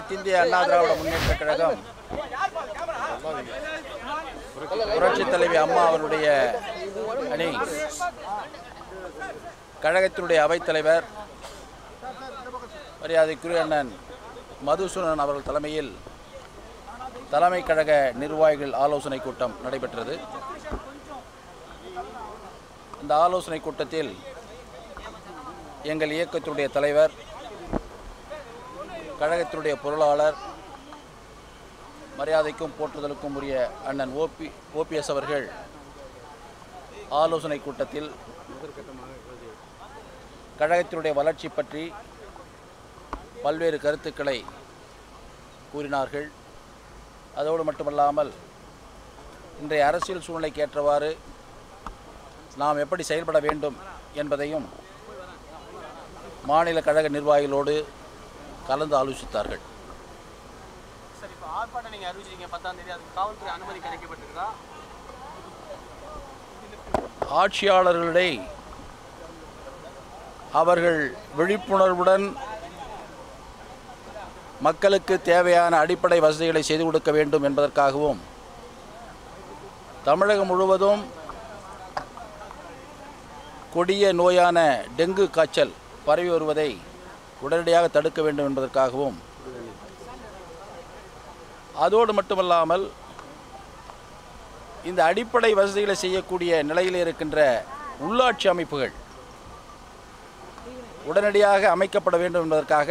அனைத்திந்திய அண்ணா திராவிட முன்னேற்ற கழகம் புரட்சித் தலைவி அம்மா அவருடைய அணி கழகத்தினுடைய அவைத்தலைவர் மரியாதைக்குரிய அண்ணன் மதுசூதனன் அவர்கள் தலைமையில் தலைமை கழக நிர்வாகிகள் ஆலோசனை கூட்டம் நடைபெற்றது இந்த ஆலோசனை கூட்டத்தில் எங்கள் இயக்கத்தினுடைய தலைவர் கழகத்தினுடைய பொருளாளர் மரியாதைக்கும் போற்றுதலுக்கும் உரிய அண்ணன் ஓபி ஓபிஎஸ் அவர்கள் ஆலோசனை கூட்டத்தில் கழகத்தினுடைய வளர்ச்சி பற்றி பல்வேறு கருத்துக்களை கூறினார்கள் அதோடு மட்டுமல்லாமல் இன்றைய அரசியல் சூழ்நிலைக்கு ஏற்றவாறு நாம் எப்படி செயல்பட வேண்டும் என்பதையும் மாநில கழக நிர்வாகிகளோடு கலந்து ஆலோசித்தார்கள் சார் இப்போ ஆர்ப்பாட்டம் நீங்கள் அறிவிச்சிருக்கீங்க பத்தாம் தேதி அதுக்கு காவல்துறை அனுமதி கிடைக்கப்பட்டிருக்கா ஆட்சியாளர்களை அவர்கள் விழிப்புணர்வுடன் மக்களுக்கு தேவையான அடிப்படை வசதிகளை செய்து கொடுக்க வேண்டும் என்பதற்காகவும் தமிழகம் முழுவதும் கொடிய நோயான டெங்கு காய்ச்சல் பரவி வருவதை உடனடியாக தடுக்க வேண்டும் என்பதற்காகவும் அதோடு மட்டுமல்லாமல் இந்த அடிப்படை வசதிகளை செய்யக்கூடிய நிலையில் இருக்கின்ற உள்ளாட்சி அமைப்புகள் உடனடியாக அமைக்கப்பட வேண்டும் என்பதற்காக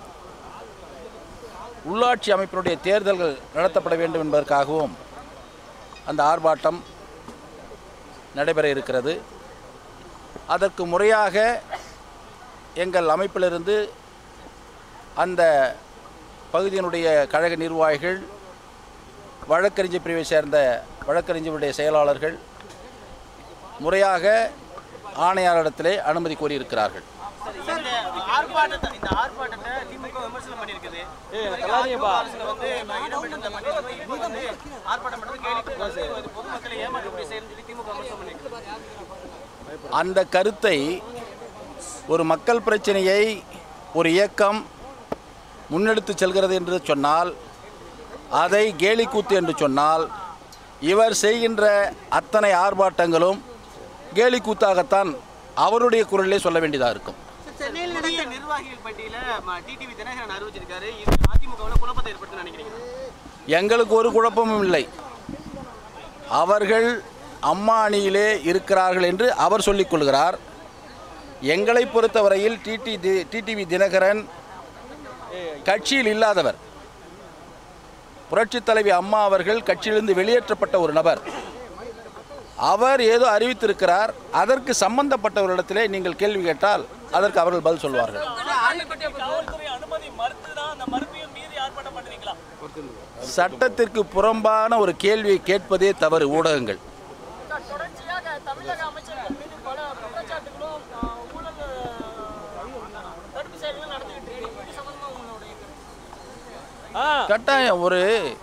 உள்ளாட்சி அமைப்பினுடைய தேர்தல்கள் நடத்தப்பட வேண்டும் என்பதற்காகவும் அந்த ஆர்ப்பாட்டம் நடைபெற இருக்கிறது அதற்கு முறையாக எங்கள் அமைப்பிலிருந்து அந்த பகுதியினுடைய கழக நிர்வாகிகள் வழக்கறிஞர் பிரிவை சேர்ந்த வழக்கறிஞருடைய செயலாளர்கள் முறையாக ஆணையாளரிடத்திலே அனுமதி கோரியிருக்கிறார்கள் சார் இந்த ஆர்ப்பாட்டத்தை இந்த ஆர்ப்பாட்டத்தை திமுக விமர்சனம் பண்ணியிருக்குது அதிமுக அரசுல வந்து இடம்பெற்ற பண்ணியிருக்கோம் இப்போ வந்து ஆர்ப்பாட்டம் பண்ணுறது கேள்வி வந்து இது பொதுமக்களை ஏமாற்றக்கூடிய செயல்னு சொல்லி திமுக விமர்சனம் பண்ணியிருக்கு அந்த கருத்தை ஒரு மக்கள் பிரச்சனையை ஒரு இயக்கம் முன்னெடுத்து செல்கிறது என்று சொன்னால் அதை கேலிக்கூத்து என்று சொன்னால் இவர் செய்கின்ற அத்தனை ஆர்ப்பாட்டங்களும் கேலிக்கூத்தாகத்தான் அவருடைய குரலிலே சொல்ல வேண்டியதாக இருக்கும் சென்னையில் புதிய நிர்வாகிகள் பட்டியல டிடிவி தினகரன் அறிவிச்சிருக்காரு இது அதிமுகவில் குழப்பத்தை ஏற்படுத்தும் நினைக்கிறீங்க எங்களுக்கு ஒரு குழப்பமும் இல்லை அவர்கள் அம்மா அணியிலே இருக்கிறார்கள் என்று அவர் சொல்லிக் கொள்கிறார் எங்களை பொறுத்தவரையில் டிடி தி டிடிவி தினகரன் கட்சியில் இல்லாதவர் புரட்சித் தலைவி அம்மா அவர்கள் கட்சியிலிருந்து வெளியேற்றப்பட்ட ஒரு நபர் அவர் ஏதோ அறிவித்திருக்கிறார் அதற்கு சம்பந்தப்பட்டவர்களிடத்திலே நீங்கள் கேள்வி கேட்டால் அதற்கு அவர்கள் பதில் சொல்வார்கள் காவல்துறை அனுமதி மறுத்துதான் அந்த மறுப்பையும் மீறி ஆர்ப்பாட்டம் பண்ணுவீங்களா சட்டத்திற்கு புறம்பான ஒரு கேள்வியை கேட்பதே தவறு ஊடகங்கள் தொடர்ச்சியாக தமிழக அமைச்சர்கள் மீது பல குற்றச்சாட்டுகளும் ஆஹ், ஊழல் ஆஹ், தடுப்பு செயல்களும் நடந்துகிட்டு இருக்கு இது சம்பந்தமா உங்களுடைய கருத்து? கட்டாயம் ஒரு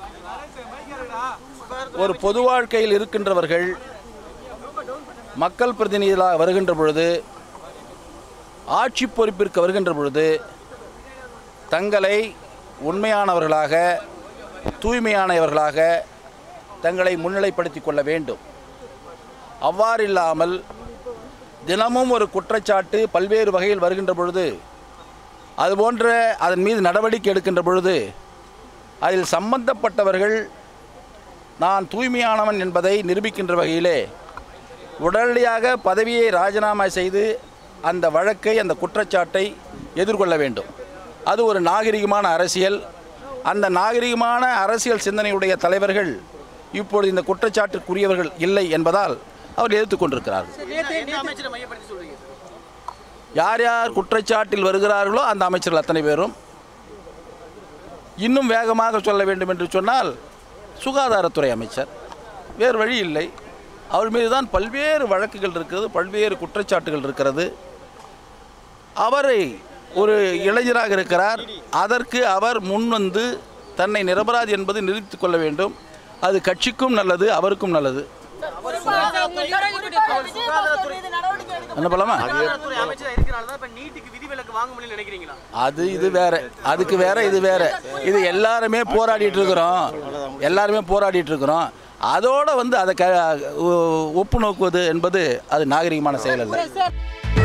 ஒரு பொது வாழ்க்கையில் இருக்கின்றவர்கள் மக்கள் பிரதிநிதிகளாக வருகின்ற பொழுது ஆட்சி பொறுப்பிற்கு வருகின்ற பொழுது தங்களை உண்மையானவர்களாக தூய்மையானவர்களாக தங்களை முன்னிலைப்படுத்திக் கொள்ள வேண்டும் அவ்வாறில்லாமல் தினமும் ஒரு குற்றச்சாட்டு பல்வேறு வகையில் வருகின்ற பொழுது அதுபோன்ற அதன் மீது நடவடிக்கை எடுக்கின்ற பொழுது அதில் சம்பந்தப்பட்டவர்கள் நான் தூய்மையானவன் என்பதை நிரூபிக்கின்ற வகையிலே உடனடியாக பதவியை ராஜினாமா செய்து அந்த வழக்கை அந்த குற்றச்சாட்டை எதிர்கொள்ள வேண்டும் அது ஒரு நாகரிகமான அரசியல் அந்த நாகரிகமான அரசியல் சிந்தனையுடைய தலைவர்கள் இப்பொழுது இந்த குற்றச்சாட்டுக்குரியவர்கள் இல்லை என்பதால் அவர் எதிர்த்து கொண்டிருக்கிறார்கள் எந்த அமைச்சரை மையப்படுத்தி சொல்றீங்க யார் யார் குற்றச்சாட்டில் வருகிறார்களோ அந்த அமைச்சர்கள் அத்தனை பேரும் இன்னும் வேகமாக சொல்ல வேண்டும் என்று சொன்னால் சுகாதாரத்துறை அமைச்சர் வேறு வழி இல்லை அவர் மீது தான் பல்வேறு வழக்குகள் இருக்கிறது பல்வேறு குற்றச்சாட்டுகள் இருக்கிறது அவரை ஒரு இளைஞராக இருக்கிறார் அதற்கு அவர் முன்வந்து தன்னை நிரபராதி என்பது நிரூபித்துக் கொள்ள வேண்டும் அது கட்சிக்கும் நல்லது அவருக்கும் நல்லது குறிப்பாக உங்கள் விஜயபாஸ்கர் மீது நடவடிக்கை எடுக்க என்ன பண்ணலாமா சுகாதாரத்துறை அமைச்சர் இருக்கிறனால தான் இப்ப நீட்டுக்கு விதிவிலக்கு வாங்க முடியல நினைக்கிறீங்களா அது இது வேற அதுக்கு வேற இது வேற இது எல்லாருமே போராடிட்டு இருக்கிறோம் எல்லாருமே போராடிட்டு இருக்கிறோம் அதோட வந்து அதை க ஒப்பு நோக்குவது என்பது அது நாகரிகமான செயல் அல்ல சார்